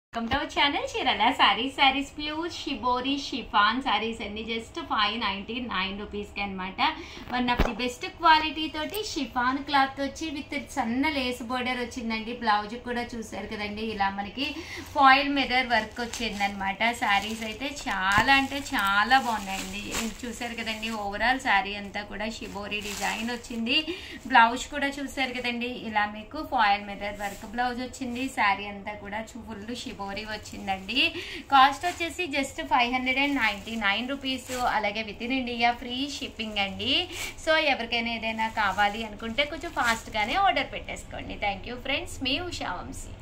welcome to our channel Chirala sarees sarees pure shibori chiffon sarees అన్ని just five ninety nine రూపీస్కి అనమాట one of the best quality తోటి chiffon cloth వచ్చి with సన్న lace border వచ్చిందండి blouse కూడా చూసారు కదండి ఇలా మనకి ఫాయిల్ మిర్రర్ వర్క్ వచ్చిందనమాట సారీస్ అయితే చాలా అంటే చాలా బాగున్నాయండి చూసారు కదండి ఓవరాల్ శారీ అంతా కూడా షిబోరి డిజైన్ వచ్చింది బ్లౌజ్ కూడా చూసారు కదండి ఇలా మీకు ఫాయిల్ మిర్రర్ వర్క్ బ్లౌజ్ వచ్చింది శారీ అంతా కూడా ఫుల్ షిబోరి వచ్చిందండి కాస్ట్ వచ్చేసి just five hundred and ninety nine rupees అలాగే with in India free shipping అండి సో ఎవరికైనా ఏదైనా కావాలి అనుకుంటే కొంచెం ఫాస్ట్గానే ఆర్డర్ పెట్టేసుకోండి థ్యాంక్ యూ ఫ్రెండ్స్ మీ ఉషా వంశీ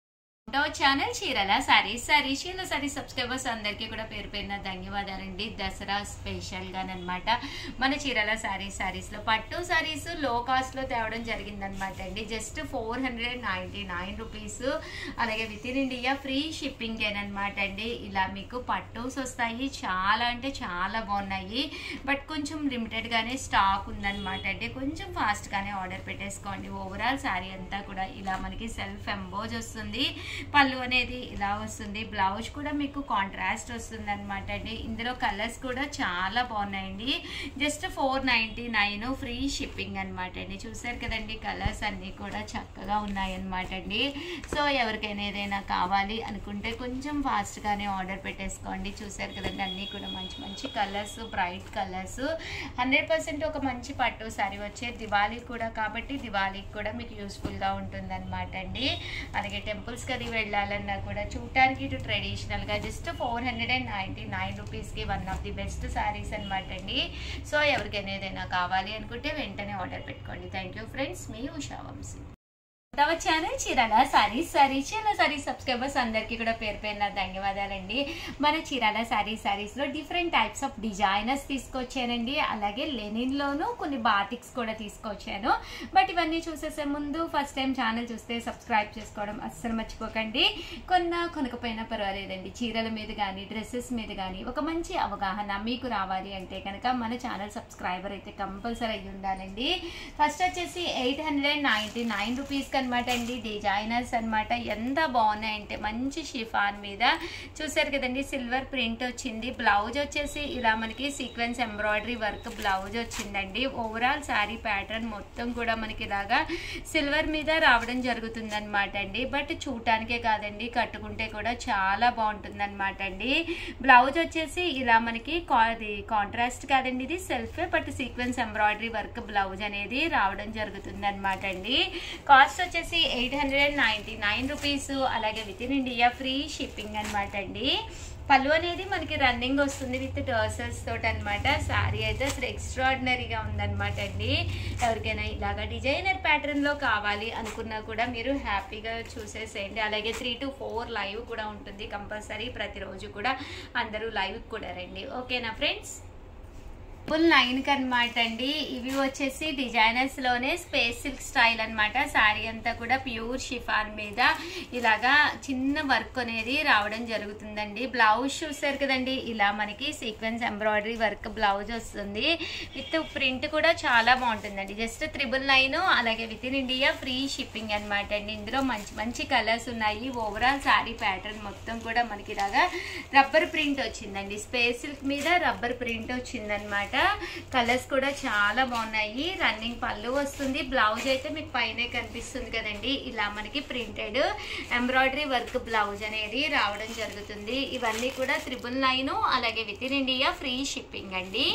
టో ఛానల్ చీరల సారీస్ సారీస్ చీరల సారీస్ సబ్స్క్రైబర్స్ అందరికీ కూడా పేరు పేరున ధన్యవాదాలండి దసరా స్పెషల్గానమాట మన చీరల సారీస్ సారీస్లో పట్టు సారీస్ లో కాస్ట్లో తేవడం జరిగిందనమాట అండి just four hundred ninety nine rupees అలాగే with in India free shipping అనమాట అండి ఇలా మీకు పట్టుస్ వస్తాయి చాలా అంటే చాలా బాగున్నాయి బట్ కొంచెం లిమిటెడ్గానే స్టాక్ ఉందన్నమాట అండి కొంచెం ఫాస్ట్గానే ఆర్డర్ పెట్టేసుకోండి ఓవరాల్ శారీ అంతా కూడా ఇలా మనకి సెల్ఫ్ ఎంబోజ్ వస్తుంది పళ్ళు అనేది ఇలా వస్తుంది బ్లౌజ్ కూడా మీకు కాంట్రాస్ట్ వస్తుంది అనమాట అండి ఇందులో కలర్స్ కూడా చాలా బాగున్నాయండి just four ninety nine free shipping అనమాట అండి చూసారు కదండి కలర్స్ అన్నీ కూడా చక్కగా ఉన్నాయన్నమాట అండి సో ఎవరికైనా ఏదైనా కావాలి అనుకుంటే కొంచెం ఫాస్ట్గానే ఆర్డర్ పెట్టేసుకోండి చూసారు కదండి అన్నీ కూడా మంచి మంచి colours bright colours hundred percent ఒక మంచి పట్టు సారీ వచ్చే దివాళీ కూడా కాబట్టి దివాళీకి కూడా మీకు యూస్ఫుల్గా ఉంటుంది అనమాట అండి అలాగే టెంపుల్స్కి అది వెళ్ళాలన్నా కూడా చూడటానికి ఇటు ట్రెడిషనల్గా just four hundred and ninety nine రూపీస్కి one of the best sarees అనమాట అండి సో ఎవరికైనా ఏదైనా కావాలి అనుకుంటే వెంటనే ఆర్డర్ పెట్టుకోండి థ్యాంక్ యూ ఫ్రెండ్స్ మీ ఉషా వంశీ తవ channel Chirala sarees saree Chirala sarees subscribers అందరికీ కూడా పేరు పేరున ధన్యవాదాలండి మన చీరాల సారీ సారీస్లో డిఫరెంట్ టైప్స్ ఆఫ్ డిజైనర్స్ తీసుకొచ్చానండి అలాగే లెనిన్లోనూ కొన్ని బాటిక్స్ కూడా తీసుకొచ్చాను బట్ ఇవన్నీ చూసేసే ముందు ఫస్ట్ టైం ఛానల్ చూస్తే సబ్స్క్రైబ్ చేసుకోవడం అస్సలు మర్చిపోకండి కొన్న కొనకపోయినా పర్వాలేదండి చీరల మీద కానీ డ్రెస్సెస్ మీద కానీ ఒక మంచి అవగాహన మీకు రావాలి అంటే కనుక మన ఛానల్ సబ్స్క్రైబర్ అయితే కంపల్సరీ అయ్యి ఉండాలండి ఫస్ట్ వచ్చేసి ఎయిట్ హండ్రెడ్ నైంటీ నైన్ రూపీస్కి అనమాట అండి డిజైనర్స్ అనమాట ఎంత బాగున్నాయంటే మంచి షిఫాన్ మీద చూసారు కదండి సిల్వర్ ప్రింట్ వచ్చింది బ్లౌజ్ వచ్చేసి ఇలా మనకి సీక్వెన్స్ ఎంబ్రాయిడరీ వర్క్ బ్లౌజ్ వచ్చిందండి ఓవరాల్ శారీ ప్యాటర్న్ మొత్తం కూడా మనకి ఇలాగా సిల్వర్ మీద రావడం జరుగుతుంది అనమాట అండి బట్ చూడటానికే కాదండి కట్టుకుంటే కూడా చాలా బాగుంటుంది అనమాట అండి బ్లౌజ్ వచ్చేసి ఇలా మనకి కాంట్రాస్ట్ కాదండి ఇది సెల్ఫే but sequence embroidery work blouse అనేది రావడం జరుగుతుంది అనమాట అండి కాస్ట్ వచ్చేసి eight hundred ninety nine rupees అలాగే with in India free shipping అనమాట అండి పళ్ళు అనేది మనకి రన్నింగ్ వస్తుంది విత్ టర్సల్స్ తోటి అనమాట శారీ అయితే అసలు ఎక్స్ట్రాడినరీగా ఉందన్నమాట అండి ఎవరికైనా ఇలాగా డిజైనర్ ప్యాటర్న్లో కావాలి అనుకున్నా కూడా మీరు హ్యాపీగా చూసేసేయండి అలాగే త్రీ టు ఫోర్ లైవ్ కూడా ఉంటుంది కంపల్సరీ ప్రతిరోజు కూడా అందరూ లైవ్ కూడా రండి ఓకేనా ఫ్రెండ్స్ ఫుల్ నైన్కి అనమాట అండి ఇవి వచ్చేసి డిజైనర్స్ లోనే స్పేస్ సిల్క్ స్టైల్ అనమాట శారీ అంతా కూడా ప్యూర్ షిఫాన్ మీద ఇలాగా చిన్న వర్క్ అనేది రావడం జరుగుతుందండి బ్లౌజ్ చూసారు కదండి ఇలా మనకి సీక్వెన్స్ ఎంబ్రాయిడరీ వర్క్ బ్లౌజ్ వస్తుంది విత్ ప్రింట్ కూడా చాలా బాగుంటుందండి జస్ట్ త్రిబుల్ నైన్ అలాగే with in India free shipping అనమాట అండి ఇందులో మంచి మంచి కలర్స్ ఉన్నాయి ఓవరాల్ శారీ ప్యాటర్న్ మొత్తం కూడా మనకి ఇలాగా రబ్బర్ ప్రింట్ వచ్చిందండి స్పేస్ సిల్క్ మీద రబ్బర్ ప్రింట్ వచ్చిందనమాట కలర్స్ కూడా చాలా బాగున్నాయి రన్నింగ్ పళ్ళు వస్తుంది బ్లౌజ్ అయితే మీకు పైనే కనిపిస్తుంది కదండి ఇలా మనకి ప్రింటెడ్ ఎంబ్రాయిడరీ వర్క్ బ్లౌజ్ అనేది రావడం జరుగుతుంది ఇవన్నీ కూడా త్రిబుల్ నైన్ అలాగే with in India free shipping అండి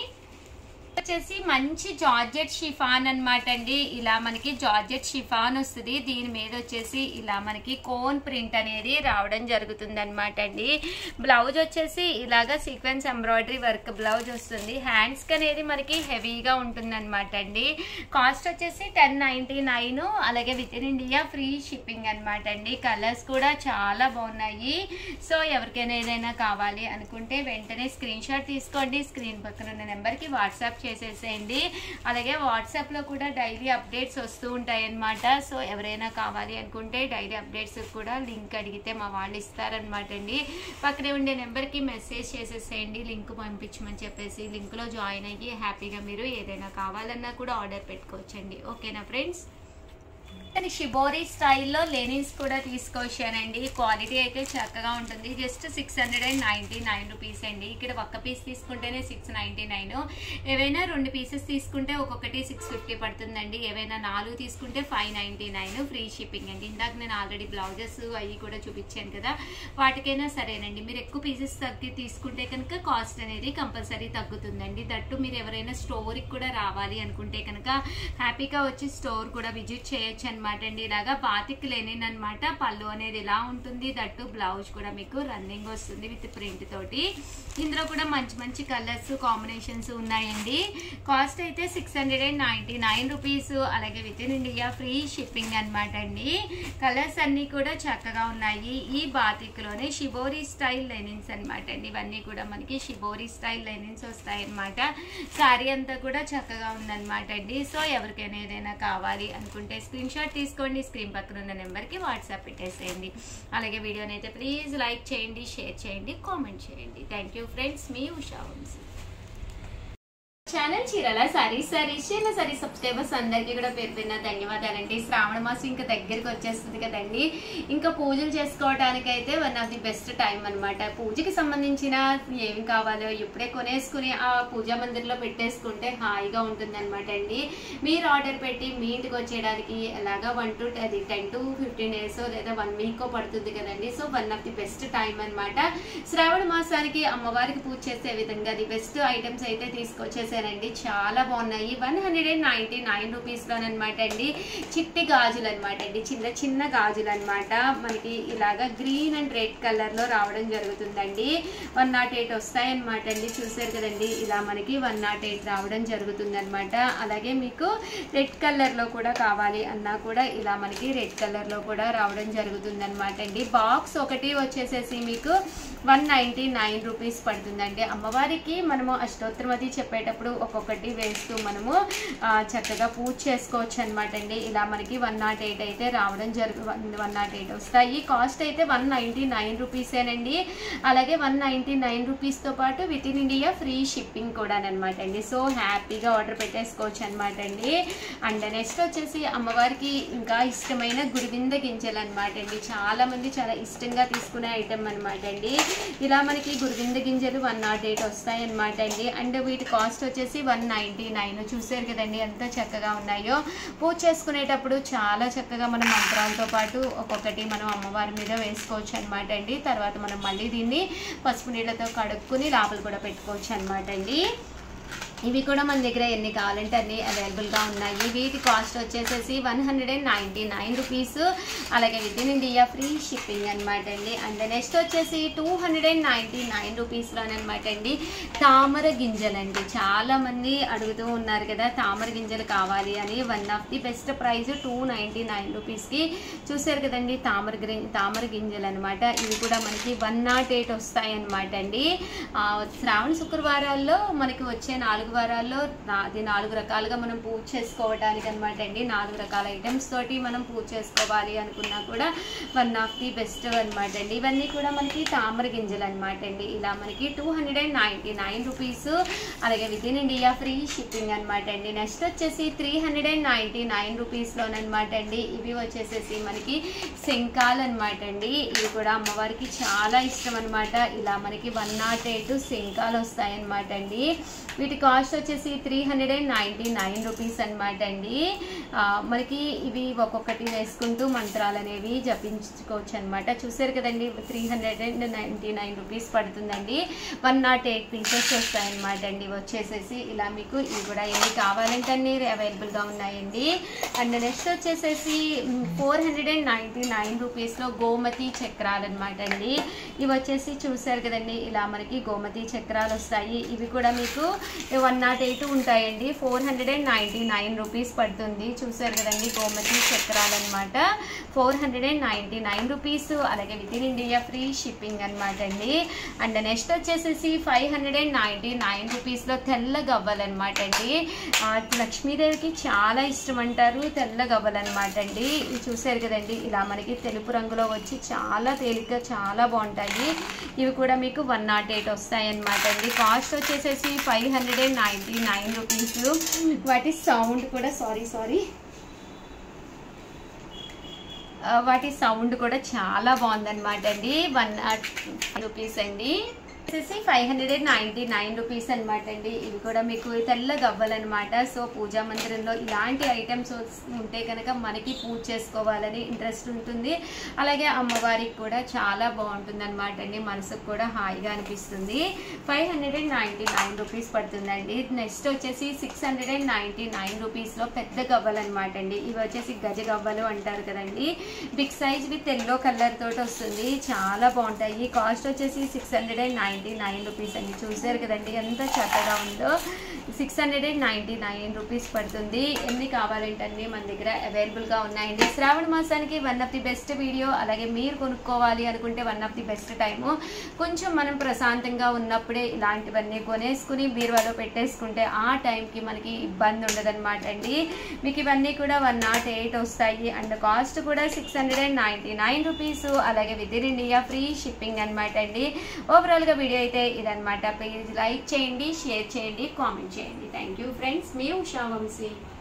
వచ్చేసి మంచి జార్జెట్ షిఫాన్ అనమాట అండి ఇలా మనకి జార్జెట్ షిఫాన్ వస్తుంది దీని మీద వచ్చేసి ఇలా మనకి కోన్ ప్రింట్ అనేది రావడం జరుగుతుంది అనమాట అండి బ్లౌజ్ వచ్చేసి ఇలాగా సీక్వెన్స్ ఎంబ్రాయిడరీ వర్క్ బ్లౌజ్ వస్తుంది హ్యాండ్స్ అనేది మనకి హెవీగా ఉంటుంది అనమాట అండి కాస్ట్ వచ్చేసి టెన్ నైన్టీ నైన్ అలాగే with in India free shipping అనమాట అండి కలర్స్ కూడా చాలా బాగున్నాయి సో ఎవరికైనా ఏదైనా కావాలి అనుకుంటే వెంటనే స్క్రీన్ షాట్ తీసుకోండి స్క్రీన్ పక్కన ఉన్న నెంబర్కి వాట్సాప్ చేసేసేయండి అలాగే వాట్సాప్లో కూడా డైలీ అప్డేట్స్ వస్తూ ఉంటాయి అన్నమాట సో ఎవరైనా కావాలి అనుకుంటే డైలీ అప్డేట్స్ కూడా లింక్ అడిగితే మా వాళ్ళు ఇస్తారనమాట అండి పక్కనే ఉండే నెంబర్కి మెసేజ్ చేసేసేయండి లింక్ పంపించమని చెప్పేసి లింక్లో జాయిన్ అయ్యి హ్యాపీగా మీరు ఏదైనా కావాలన్నా కూడా ఆర్డర్ పెట్టుకోవచ్చండి ఓకేనా ఫ్రెండ్స్ కానీ షిబోరి స్టైల్లో లెనిన్స్ కూడా తీసుకొచ్చానండి క్వాలిటీ అయితే చక్కగా ఉంటుంది just six hundred and ninety nine rupees అండి ఇక్కడ ఒక్క పీస్ తీసుకుంటేనే సిక్స్ నైంటీ నైన్ ఏవైనా రెండు పీసెస్ తీసుకుంటే ఒక్కొక్కటి సిక్స్ ఫిఫ్టీ పడుతుందండి ఏవైనా నాలుగు తీసుకుంటే five ninety nine free shipping అండి ఇందాక నేను ఆల్రెడీ బ్లౌజెస్ అవి కూడా చూపించాను కదా వాటికైనా సరేనండి మీరు ఎక్కువ పీసెస్ తగ్గి తీసుకుంటే కనుక కాస్ట్ అనేది కంపల్సరీ తగ్గుతుందండి దట్టు మీరు ఎవరైనా స్టోర్కి కూడా రావాలి అనుకుంటే కనుక హ్యాపీగా వచ్చి స్టోర్ కూడా విజిట్ చేయొచ్చు అనమాట అండి ఇలాగా బాతిక్ లెనిన్ అనమాట పళ్ళు అనేది ఇలా ఉంటుంది దట్టు బ్లౌజ్ కూడా మీకు రన్నింగ్ వస్తుంది విత్ ప్రింట్ తోటి ఇందులో కూడా మంచి మంచి కలర్స్ కాంబినేషన్స్ ఉన్నాయండి కాస్ట్ అయితే six hundred and ninety nine rupees అలాగే with in India free shipping అనమాట అండి కలర్స్ అన్నీ కూడా చక్కగా ఉన్నాయి ఈ బాతిక్లోనే షిబోరి స్టైల్ లెనిన్స్ అనమాట అండి ఇవన్నీ కూడా మనకి షిబోరి స్టైల్ లెనిన్స్ వస్తాయి అనమాట శారీ అంతా కూడా చక్కగా ఉందన్నమాట అండి సో ఎవరికైనా ఏదైనా కావాలి అనుకుంటే స్క్రీన్ షాట్ తీసుకోండి స్క్రీన్ పక్కన ఉన్న నెంబర్కి వాట్సాప్ పెట్టేసేయండి అలాగే వీడియోని అయితే ప్లీజ్ లైక్ చేయండి షేర్ చేయండి కామెంట్ చేయండి థ్యాంక్ యూ ఫ్రెండ్స్ మీ ఉషా వంశీ ఛానల్ చీరల సారీస్ సారీస్ చీరల సారీ సబ్స్క్రైబర్స్ అందరికీ కూడా పేరు పేరున ధన్యవాదాలండి శ్రావణ మాసం ఇంకా దగ్గరికి వచ్చేస్తుంది కదండి ఇంకా పూజలు చేసుకోవడానికి అయితే one of the best time అనమాట పూజకి సంబంధించిన ఏమి కావాలో ఇప్పుడే కొనేసుకుని ఆ పూజా మందిర్లో పెట్టేసుకుంటే హాయిగా ఉంటుంది అనమాట అండి మీరు ఆర్డర్ పెట్టి మీ ఇంటికి వచ్చేయడానికి ఎలాగా వన్ టు అది టెన్ టు ఫిఫ్టీన్ డేస్ లేదా వన్ వీక్ పడుతుంది కదండి so one of the best time అనమాట శ్రావణ మాసానికి అమ్మవారికి పూజ చేసే విధంగా ది బెస్ట్ ఐటమ్స్ అయితే తీసుకొచ్చేసారండి చాలా బాగున్నాయి one hundred and ninety nine రూపీస్లోనమాట అండి చిట్టి గాజులు అనమాట అండి చిన్న చిన్న గాజులు అనమాట మనకి ఇలాగా గ్రీన్ అండ్ రెడ్ కలర్లో రావడం జరుగుతుందండి వన్ నాట్ ఎయిట్ వస్తాయన్నమాట అండి చూసారు కదండి ఇలా మనకి వన్ నాట్ ఎయిట్ రావడం జరుగుతుందన్నమాట అలాగే మీకు రెడ్ కలర్లో కూడా కావాలి అన్నా కూడా ఇలా మనకి రెడ్ కలర్లో కూడా రావడం జరుగుతుందన్నమాట అండి బాక్స్ ఒకటి వచ్చేసేసి మీకు వన్ నైంటీ నైన్ రూపీస్ పడుతుందండి అమ్మవారికి మనము అష్టోత్తరమది చెప్పేటప్పుడు ఒక్కొక్కటి వేస్తూ మనము ఆ, చక్కగా పూజ చేసుకోవచ్చు అనమాట అండి ఇలా మనకి వన్ నాట్ ఎయిట్ అయితే రావడం జరుగు వన్ నాట్ ఎయిట్ వస్తాయి కాస్ట్ అయితే వన్ నైంటీ నైన్ రూపీసేనండి అలాగే వన్ నైంటీ నైన్ రూపీస్తో పాటు with in India free shipping కూడా అనమాట అండి సో హ్యాపీగా ఆర్డర్ పెట్టేసుకోవచ్చు అనమాట అండి అండ్ నెక్స్ట్ వచ్చేసి అమ్మవారికి ఇంకా ఇష్టమైన గురువింద గింజలు అనమాట అండి చాలా మంది చాలా ఇష్టంగా తీసుకునే ఐటమ్ అనమాట అండి ఇలా మనకి గురువింద గింజలు వన్ నాట్ ఎయిట్ వస్తాయి అనమాట అండి అండ్ వీటి కాస్ట్ వచ్చేసి వన్ నైంటీ నైన్ చూసారు కదండి ఎంత చక్కగా ఉన్నాయో పూజ చేసుకునేటప్పుడు చాలా చక్కగా మన మంత్రాలతో పాటు ఒక్కొక్కటి మనం అమ్మవారి మీద వేసుకోవచ్చు అనమాట అండి తర్వాత మనం మళ్ళీ దీన్ని పసుపు నీళ్ళతో కడుక్కుని లోపల కూడా పెట్టుకోవచ్చు అనమాట అండి ఇవి కూడా మన దగ్గర ఎన్ని కావాలంటే అన్ని అవైలబుల్గా ఉన్నాయి వీటి కాస్ట్ వచ్చేసేసి one hundred and ninety nine rupees అలాగే with in India free shipping అనమాట అండి అండ్ నెక్స్ట్ వచ్చేసి two hundred and ninety nine రూపీస్లోనమాట అండి తామర గింజలండి చాలా మంది అడుగుతూ ఉన్నారు కదా తామర గింజలు కావాలి అని one of the best price two ninety nine రూపీస్కి చూసారు కదండి తామర గిరి తామర గింజలు అనమాట ఇవి కూడా మనకి వన్ నాట్ ఎయిట్ వస్తాయి అనమాట అండి ఆ, శ్రావణ శుక్రవారాల్లో మనకి వచ్చే నాలుగు వారాల్లో నా- అది నాలుగు రకాలుగా మనం పూజ చేసుకోవడానికి అనమాట అండి నాలుగు రకాల ఐటమ్స్ తోటి మనం పూజ చేసుకోవాలి అనుకున్నా కూడా వన్ ఆఫ్ ది బెస్ట్ అనమాట అండి ఇవన్నీ కూడా మనకి తామర గింజలు అనమాట అండి ఇలా మనకి two hundred and ninety nine rupees అలాగే with in India free shipping అనమాట అండి నెక్స్ట్ వచ్చేసి three hundred and ninety nine రూపీస్లోనమాట అండి ఇవి వచ్చేసేసి మనకి శంఖాలు అనమాట అండి ఇవి కూడా అమ్మవారికి చాలా ఇష్టం అనమాట ఇలా మనకి వన్ నాట్ ఎయిట్ శంఖాలు వస్తాయన్నమాట అండి వీటి కాస్ట్ వచ్చేసి three hundred and ninety nine rupees అనమాట అండి ఆ, మనకి ఇవి ఒక్కొక్కటి వేసుకుంటూ మంత్రాలు అనేవి జపించుకోవచ్చు అనమాట చూసారు కదండి three hundred and ninety nine rupees పడుతుందండి వన్ నాట్ ఎయిట్ పీసెస్ వస్తాయన్నమాట అండి ఇవి వచ్చేసేసి ఇలా మీకు ఇవి కూడా ఎన్ని కావాలంటే అన్ని అవైలబుల్గా ఉన్నాయండి అండ్ నెక్స్ట్ వచ్చేసేసి four hundred and ninety nine రూపీస్లో గోమతి చక్రాలు అనమాట అండి ఇవి వచ్చేసి చూసారు కదండి ఇలా మనకి గోమతి చక్రాలు వస్తాయి ఇవి కూడా మీకు వన్ నాట్ ఎయిట్ ఉంటాయండి four hundred and ninety nine rupees పడుతుంది చూసారు కదండి గోమతి చక్రాలు అనమాట four hundred and ninety nine rupees అలాగే with in India free shipping అనమాట అండి అండ్ నెక్స్ట్ వచ్చేసేసి five hundred and ninety nine రూపీస్లో తెల్ల గవ్వలు అనమాట అండి ఆ, లక్ష్మీదేవికి చాలా ఇష్టం అంటారు తెల్ల గవ్వలు అనమాట అండి ఇవి చూసారు కదండి ఇలా మనకి తెలుపు రంగులో వచ్చి చాలా తేలిగ్గా చాలా బాగుంటాయి ఇవి కూడా మీకు వన్ నాట్ ఎయిట్ వస్తాయి అనమాట అండి కాస్ట్ వచ్చేసేసి five hundred and ninety nine rupees వాటి సౌండ్ కూడా సారీ సారీ ఆ, వాటి సౌండ్ కూడా చాలా బాగుందన్నమాట అండి వన్ రూపీస్ అండి వచ్చేసి five hundred and ninety nine rupees అనమాట అండి ఇవి కూడా మీకు తెల్ల గవ్వలన్నమాట సో పూజా మందిరంలో ఇలాంటి ఐటమ్స్ ఉంటే కనుక మనకి పూజ చేసుకోవాలని ఇంట్రెస్ట్ ఉంటుంది అలాగే అమ్మవారికి కూడా చాలా బాగుంటుంది అనమాట అండి మనసుకు కూడా హాయిగా అనిపిస్తుంది five hundred and ninety nine rupees పడుతుందండి నెక్స్ట్ వచ్చేసి six hundred and ninety nine రూపీస్లో పెద్ద గవ్వలు అనమాట అండి ఇవి వచ్చేసి గజ గవ్వలు అంటారు కదండి big size with yellow colour తోటి వస్తుంది చాలా బాగుంటాయి కాస్ట్ వచ్చేసి six hundred and ninety nine rupees అండి చూసారు కదండి ఎంత చక్కగా ఉందో six hundred and ninety nine rupees పడుతుంది ఎన్ని కావాలంటే మన దగ్గర అవైలబుల్గా ఉన్నాయండి శ్రావణ మాసానికి one of the best video అలాగే మీరు కొనుక్కోవాలి అనుకుంటే one of the best time కొంచెం మనం ప్రశాంతంగా ఉన్నప్పుడే ఇలాంటివన్నీ కొనేసుకుని బీరువాలో పెట్టేసుకుంటే ఆ టైంకి మనకి ఇబ్బంది ఉండదన్నమాట అండి మీకు ఇవన్నీ కూడా వన్ నాట్ ఎయిట్ వస్తాయి అండ్ కాస్ట్ కూడా six hundred and ninety nine rupees అలాగే with in India free shipping అనమాట అండి ఓవరాల్గా వీడియో అయితే ఇదనమాట ప్లీజ్ లైక్ చేయండి షేర్ చేయండి కామెంట్ చేయండి థ్యాంక్ యూ ఫ్రెండ్స్ మీ ఉషా వంశీ